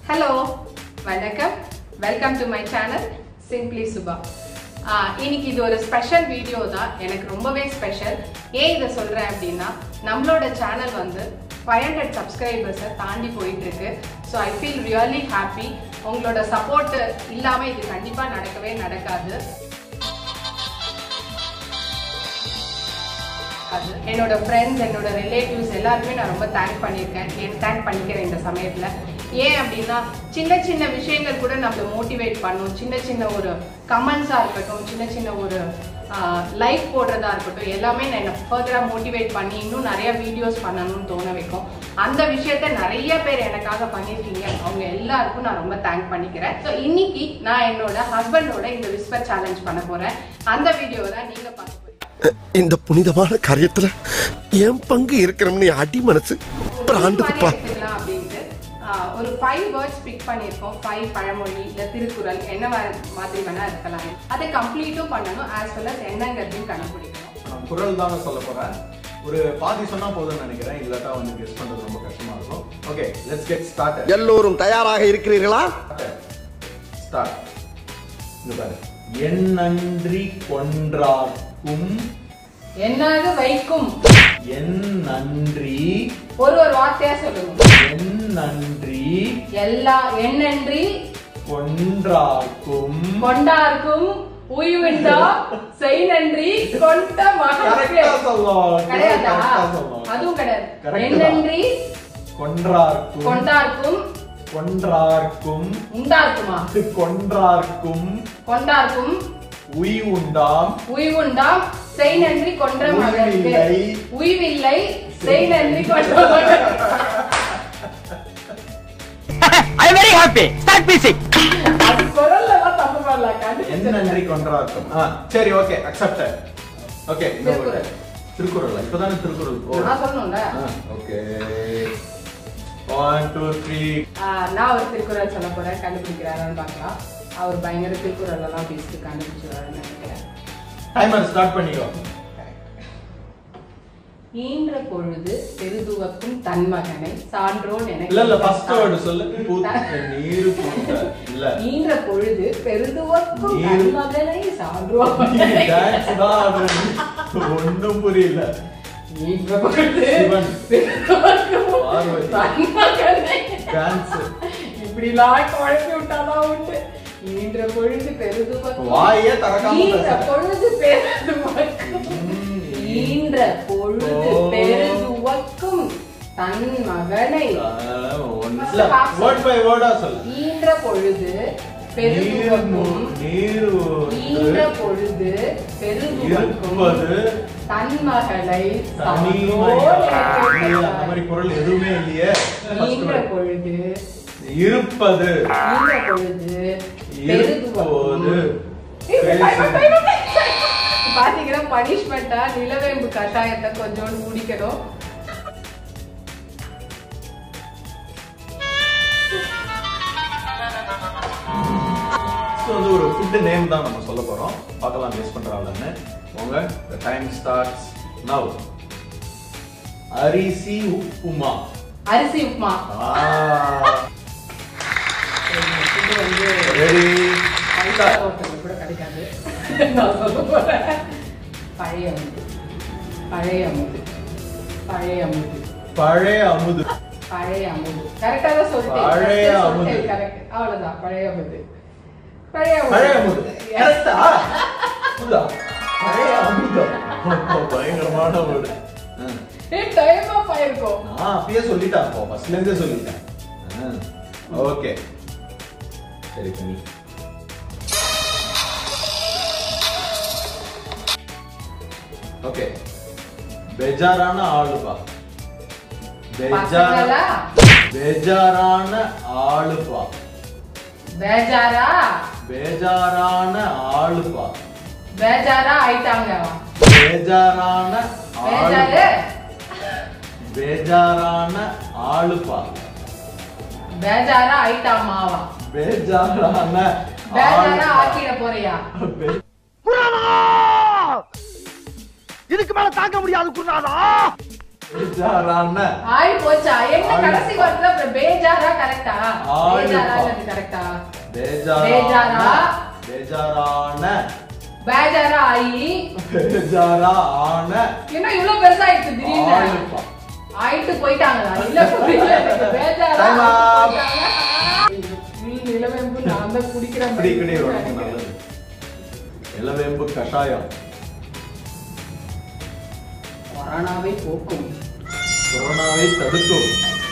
Hello வணக்கம் welcome to my channel simply Subha இன்னைக்கு இது ஒரு ஸ்பெஷல் வீடியோ தான் எனக்கு ரொம்பவே ஸ்பெஷல் ஏன் இதை சொல்கிறேன் அப்படின்னா நம்மளோட சேனல் வந்து ஃபைவ் ஹண்ட்ரட் சப்ஸ்கிரைபர்ஸை தாண்டி போயிட்டு இருக்கு so I feel really happy உங்களோட சப்போர்ட் இல்லாமல் இது கண்டிப்பாக நடக்கவே நடக்காது அது என்னோட ஃப்ரெண்ட்ஸ் என்னோட ரிலேட்டிவ்ஸ் எல்லாருமே நான் ரொம்ப தேங்க் பண்ணியிருக்கேன் தேங்க் பண்ணிக்கிறேன் இந்த சமயத்தில் ஏன் அப்படின்னா சின்ன சின்ன விஷயங்கள் கூட நம்மளை மோட்டிவேட் பண்ணும் சின்ன சின்ன ஒரு கமெண்ட்ஸாக இருக்கட்டும் சின்ன சின்ன ஒரு லைக் போடுறதா இருக்கட்டும் எல்லாமே நான் என்னை ஃபர்தராக மோட்டிவேட் பண்ணி இன்னும் நிறைய வீடியோஸ் பண்ணணும்னு தோண வைக்கும் அந்த விஷயத்த நிறைய பேர் எனக்காக பண்ணியிருக்கீங்க அவங்க எல்லாருக்கும் நான் ரொம்ப தேங்க் பண்ணிக்கிறேன் ஸோ இன்னைக்கு நான் என்னோட ஹஸ்பண்டோட இந்த விஸ்பர் சேலஞ்ச் பண்ண போகிறேன் அந்த வீடியோவை தான் நீங்கள் பார்க்க போறீங்க இந்த புனிதமான காரியத்துல என் பங்கு இருக்கிறோம்னு அடி மனசு பிராண்டுக்குப்பா எடுத்துக்கலாம் அப்படின்ட்டு ஆஹ், ஒரு ஃபைவ் வேர்ட்ஸ் பிக் பண்ணியிருக்கோம் ஃபைவ் பழமொழி இல்லை திருக்குறள் என்ன வே- மாதிரி வேணா இருக்கலாம் அதை கம்ப்ளீட்டும் பண்ணணும் ஆஸ் வெல் அஸ் என்னங்கிறதையும் கண்டுபிடிக்கணும் நான் குரல் தானே சொல்ல போறேன் ஒரு பாதி சொன்னா போதும்னு நினைக்கிறேன் இல்லாட்டா வந்து கெஸ் பண்றது ரொம்ப கஷ்டமா இருக்கும் ஓகே லெட்ஸ் கெட் ஸ்டார்ட் எல்லோரும் தயாராக இருக்கிறீர்களா ஸ்டார்ட் இங்க பாரு என் நன்றி கொன்றார்க்கும் என்னது வைக்கும் என் நன்றி ஒரு ஒரு வார்த்தையா சொல்லுங்க என் நன்றி எல்லா என்னன்றி கொன்றார்க்கும் கொண்டார்க்கும் உய்விண்டா செய் நன்றி கொண்ட மகனுக்கு கரெக்டா சொல்லலாம் கிடையாதா கரெக்டா சொல்லலாம் அதுவும் கிடையாது Correct தான். என்னன்றி கொன்றார்க்கும் கொண்டார்க்கும் கொன்றார்க்கும் உண்டார்க்குமா கொன்றார்க்கும் கொண்டார்க்கும் உய் உண்டாம் உய்வுண்டாம் செய் நன்றி கொன்ற மகனுக்கு உய்வில்லை. உய்வில்லை செய் நன்றி கொன்ற மகனுக்கு I am very happy. Start music. அது குரல்ல எல்லாம் தப்பு பண்ணல எந்த நன்றி கொன்றார்க்கும் ஆ, சரி okay accepted okay Thirukkural. Thirukkural இப்பதானே திருக்குறள் ஓ நான் சொல்லணும்ல ஓகே ஒன் டூ த்ரீ ஆஹ், நான் ஒரு திருக்குறள் சொல்ல போறேன் கண்டுபிடிக்கிறாரான்னு பார்க்கலாம் அவர் பயங்கர திருக்குறள் எல்லாம் பேசிட்டு கண்டுபிடிச்சிருவாருன்னு நினைக்கிறேன் டைமர் ஸ்டார்ட் பண்ணிக்கோ ஈன்ற பொழுது பெருதுவக்கும் தன் மகனை சான்றோன் எனக்கு இல்ல இல்ல ஃபர்ஸ்ட் வேர்டு சொல்லு பூத்த நீரு பூத்த இல்ல ஈன்ற பொழுது பெருதுவக்கும் நீர். தன் மகனை சான்றோன் டான்ஸ் தான் அது ஒண்ணும் புரியல ஈன்ற பொழுது சிவன். பெருதுவக்கும் பார்வதி. தன் மகனை டான்ஸ் இப்படிலாம் குழப்பி விட்டாதான் உண்டு ஈன்ற பொழுது பெருதுவக்கும் வாயே திறக்காம ஈன்ற பேசுற. பொழுது பெருதுவக்கும் ம். ஈன்ற பொழுது ஓ. பெருதுவக்கும் தன் மகனை வேர்ட் பை வேர்டா சொல்லு ஈன்ற பொழுது நீர் பெருதுவக்கும் நீர் ஈன்ற பொழுது பெருதுவக்கும் இருப்பது தன் மகளை தனிமையா சான்றோன் இல்ல, அந்த எனக்கு மாதிரி குரல் எதுவுமே இல்லையே First ஈன்ற word. பொழுது இருப்பது ஈன்ற பொழுது இருப்போது பெருதுவக்கும் பாத்தீங்கன்னா பனிஷ்மெண்டா நிலவேம்பு கஷாயத்தை கொஞ்சோண்டு குடிக்கணும் So, வந்து ஒரு ஃபுட் நேம் தான் நம்ம சொல்ல போறோம் பார்க்கலாம் கெஸ் பண்றாங்கன்னு உங்க the time starts now அரிசி உப்புமா அரிசி உப்புமா இது வந்து ரெடி பைசா ஹோட்டல்ல கூட கிடைக்காது நான் சொல்ல போறேன் பழைய அமுது பழைய அமுது பழைய அமுது பழைய அமுது பழைய அமுது கரெக்டா தான் சொல்லிட்டேன் பழைய First அமுது. சொல்லிட்டேன், correct. அவ்வளவுதான் பழைய அமுது பழைய பழைய அமுது Yes. கரெக்டா புரியுதா? பழைய அமுது அப்போ பயங்கரமான வேர்டு ஏய், time up ஆயிருக்கும். நான் அப்பயே சொல்லிட்டேன் அப்போ ஃபர்ஸ்ட்ல இருந்தே சொல்லிட்டேன் ஓகே சரி பண்ணி ஓகே பெஜாரான ஆளுப்பா பெஜார பசங்களா? பெஜாரான ஆளுப்பா பேஜாரா பேஜாரான ஆளுப்பா பேஜாரா ஆயிட்டாங்க பேஜாரான பேஜாரு ஆளு பேஜாரான ஆளுப்பா பேஜாரா ஆயிட்டாமாவா பேஜாரான பேஜாரா ஆளுப்பா. ஆக்கிட போறியா பே- இதுக்கு மேல தாங்க முடியாது குருநாதா பேஜாரான ஆய் போச்சா என்ன ஆய் கடைசி பா. வார்த்தை அப்புறம் பேஜாரா கரெக்டா ஆய் பேஜாராங்கிறது பா. கரெக்டா பேஜாரான பேஜாரா. பேஜாரான பேஜாரா ஆயி பேஜாரா ஆன என்ன இவ்வளவு பெருசாயிடுச்சு திடீர்னு ஆயிடுப்பா. ஆயிட்டு போயிட்டாங்களா இல்ல புரியல எனக்கு. பேஜாரா Time up. ஆயிட்டு போயிட்டாங்க. full நிலவேம்பு நான் தான் குடிக்கிற இப்படி மாதிரி இப்படி ரொம்ப நினைக்கிறேன். நல்லது இளவேம்பு கஷாயம் கொரோனாவை போக்கும் கொரோனாவை தடுக்கும்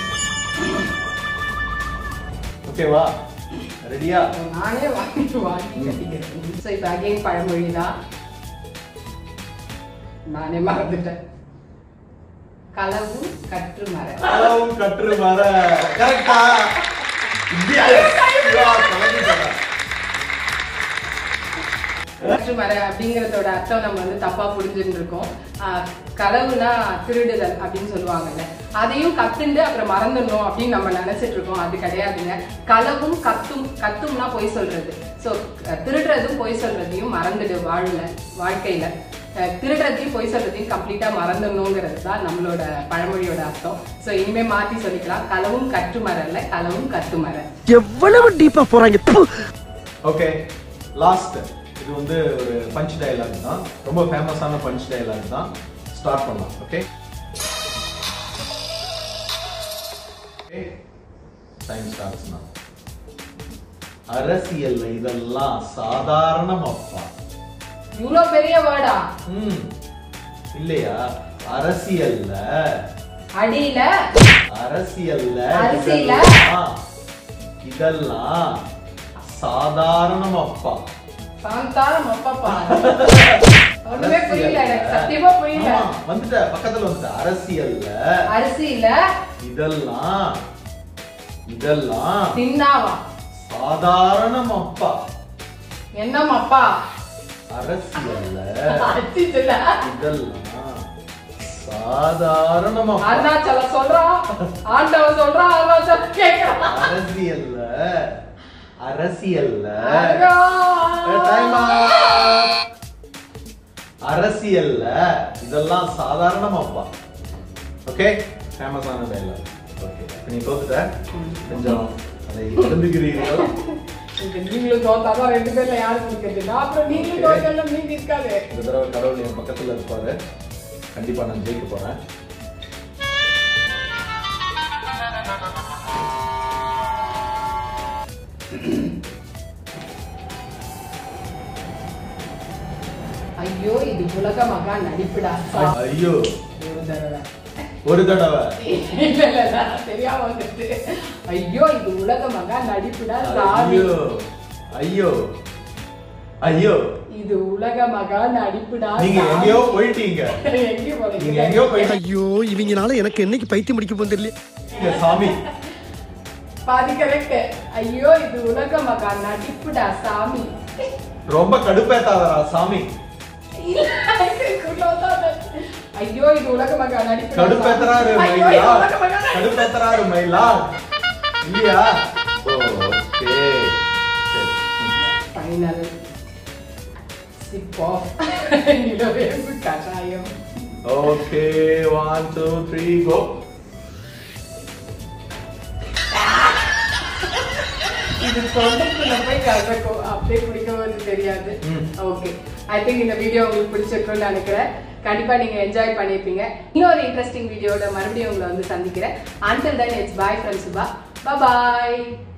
ஓகேவா ரெடியா நானே வாங்கி வாங்கி கட்டிக்கிறேன் ஸோ இப்போ அகைன் பழமொழி தான் நானே மறந்துட்டேன் களவு கற்று மர அளவும் கற்று வர கரெக்டா கற்று மர அப்படிங்கறதோட அர்த்தம் நம்ம வந்து தப்பா புரிஞ்சுட்டு இருக்கோம் ஆஹ் களவுனா திருடுதல் அப்படின்னு சொல்லுவாங்கல்ல அதையும் கத்துண்டு அப்புறம் மறந்துடணும் அப்படின்னு நம்ம நினைச்சிட்டு இருக்கோம் அது கிடையாதுங்க களவும் கத்தும் கத்தும்னா பொய் சொல்றது ஸோ திருடுறதும் பொய் சொல்றதையும் மறந்துடு வாழ்ல வாழ்க்கையில அஹ் திருடுறதையும் பொய் சொல்றதையும் கம்ப்ளீட்டா மறந்துடணுங்கிறது தான் நம்மளோட பழமொழியோட அர்த்தம் ஸோ இனிமே மாத்தி சொல்லிக்கலாம் களவும் கற்று மரல்ல களவும் கத்து மர எவ்வளவு டீப்பா போறாங்க ப்பு. ஓகே லாஸ்ட் இது வந்து ஒரு பஞ்ச் டயலாக் தான் ரொம்ப ஃபேமஸான பஞ்ச் டயலாக் தான் ஸ்டார்ட் பண்ணலாம் ஓகே டைம் ஸ்டார்ட்ஸ் நான் அரசியல்ல இதெல்லாம் சாதாரணம் அப்பா இவ்வளோ பெரிய வேர்டா ம் இல்லையா அரசியல்ல அடியில அரசியல்ல அரிசியில? இதெல்லாம் இதெல்லாம் சாதாரணம் அப்பா சாந்தாரம் அப்பப்பா ஒண்ணுமே புரியல எனக்கு சத்தியமா புரியல ஆமா, வந்துட்ட பக்கத்துல வந்துட்ட அரசியல்ல அரிசியில இதெல்லாம் இதெல்லாம் தின்னாவா சாதாரணம் அப்பா என்னம் அப்பா அரசியல்ல அடிச்சுல இதெல்லாம் சாதாரணம் அப்பா அருணாச்சலம் சொல்றான் ஆண்டவன் சொல்றான் அருணாச்சலம் கேட்கறான் அரசியல்ல அரசியல்ல ஐயோ! Time up. அரசியல்ல இதெல்லாம் சாதாரணமாப்பா ஓகே ஃபேமஸான டைலாக் ஓகே நீ தோத்துட்ட கொஞ்சம் அதை எழுந்துகிறீர்கள் இது நீங்களும் தோத்தாதான் ரெண்டு பேர்ல யாரு குடிக்கிறது நான் அப்புறம் நீங்களும் தோக்கல நீங்க இருக்காது இந்த தடவை கடவுள் என் பக்கத்துல இருப்பாரு கண்டிப்பா நான் ஜெயிக்க போறேன் ஐயோ இது உலக மகா நடிப்புடா ஐயோ ஒரு தடவை ஒரு தடவை இல்ல இல்ல இல்ல, தெரியாம வந்துட்டு ஐயோ இது உலக மகா நடிப்புடா சாமி ஐயோ ஐயோ ஐயோ இது உலக மகா நடிப்புடா நீங்க சாமி. எங்கேயோ போயிட்டீங்க எங்கேயும் போறீங்க? நீங்க எங்கேயோ போயிட்டீங்க ஐயோ இவங்கனால எனக்கு என்னைக்கு பைத்தியம் முடிக்க போகுது தெரியல சாமி பாதி கரெக்ட் ஐயோ இது உலக மகா நடிப்புடா சாமி ரொம்ப கடுப்பேத்தாதரா சாமி இல்ல, இதுக்குள்ளதான் அது. ஐயோ இது உலக மகா நடிப்புடா கடுப்பேத்தறாரு சாமி. ஐயோ, மயிலா இது உலக மகா நடிப்பு. கடுப்பேத்தறாரு மயிலா இல்லையா ஓகே சரி ஃபைனல் சிப் ஆஃப் நிலவேம்பு கஷாயம் okay one two three go இது தொண்டைக்குள்ள போய் கலக்கும் அப்படியே குடிக்கவும் தெரியாது ம். ஓகே ஐ திங்க் இந்த வீடியோ உங்களுக்கு பிடிச்சிருக்கும்னு நினைக்கிறேன் கண்டிப்பா நீங்க என்ஜாய் பண்ணிருப்பீங்க இன்னொரு இன்ட்ரெஸ்டிங் வீடியோட மறுபடியும் உங்களை வந்து சந்திக்கிறேன் until then it's bye friends Subha bye